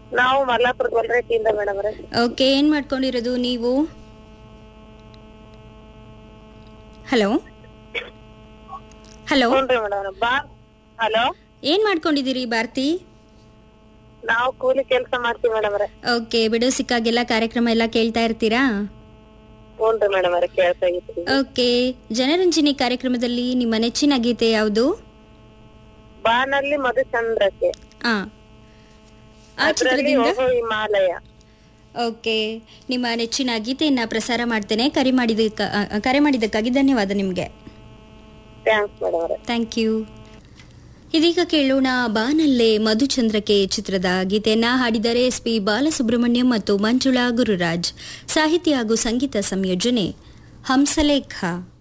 ನಾವು ಮಲ್ಲಾಪುರ ಗೊಲ್ರಟ್ಟಿಯಿಂದ ಮೇಡಮ್ ಅವ್ರೆ ಓಕೆ ಏನು ಮಾಡ್ಕೊಂಡಿರೋದು ನೀವು ಹಲೋ ಹಲೋ ಹ್ಞೂನ್ರಿ ಮೇಡಮ್ ಬಾ ಹಲೋ ಏನು ಮಾಡ್ಕೊಂಡಿದ್ದೀರಿ ಭಾರತಿ ನಾವು ಕೂಲಿ ಕೆಲಸ ಮಾಡ್ತೀವಿ ಮೇಡಮ್ ಅವ್ರೆ ಓಕೆ ಬಿಡು ಸಿಕ್ಕಾಗೆಲ್ಲ ಕಾರ್ಯಕ್ರಮ ಎಲ್ಲ ಕೇಳ್ತಾ ಇರ್ತೀರಾ ಹ್ಞೂನ್ರಿ ಮೇಡಮ್ ಅವ್ರೆ ಕೇಳ್ತಾ ಇದ್ರಿ ಓಕೆ ಜನರಂಜನಿ ಕಾರ್ಯಕ್ರಮದಲ್ಲಿ ನಿಮ್ಮ ನೆಚ್ಚಿನ ಗೀತೆ ಯಾವುದು ಬಾನಲ್ಲಿ ಮಧುಚಂದ್ರಕ್ಕೆ ಆ ಆ ಅದ್ರಲ್ಲಿ ಚಿತ್ರದಿಂದ ಹೋಗೋ ಹಿಮಾಲಯ ಓಕೆ ನಿಮ್ಮ ನೆಚ್ಚಿನ ಗೀತೆಯನ್ನ ಪ್ರಸಾರ ಮಾಡ್ತೇನೆ ಕರೆ ಮಾಡಿದಕ್ಕ ಆ, ಕರೆ ಮಾಡಿದ್ದಕ್ಕಾಗಿ ಧನ್ಯವಾದ ನಿಮಗೆ ಥ್ಯಾಂಕ್ಸ್ ಮೇಡಮ್ ಅವ್ರೆ ಥ್ಯಾಂಕ್ ಯು ಇದೀಗ ಕೇಳೋಣ ಬಾನಲ್ಲೇ ಮಧುಚಂದ್ರಕೆ ಚಿತ್ರದ ಗೀತೆಯನ್ನ ಹಾಡಿದರೆ ಎಸ್ ಪಿ ಬಾಲಸುಬ್ರಹ್ಮಣ್ಯಂ ಮತ್ತು ಮಂಜುಳಾ ಗುರುರಾಜ್ ಸಾಹಿತ್ಯ ಹಾಗೂ ಸಂಗೀತ ಸಂಯೋಜನೆ ಹಂಸಲೇಖ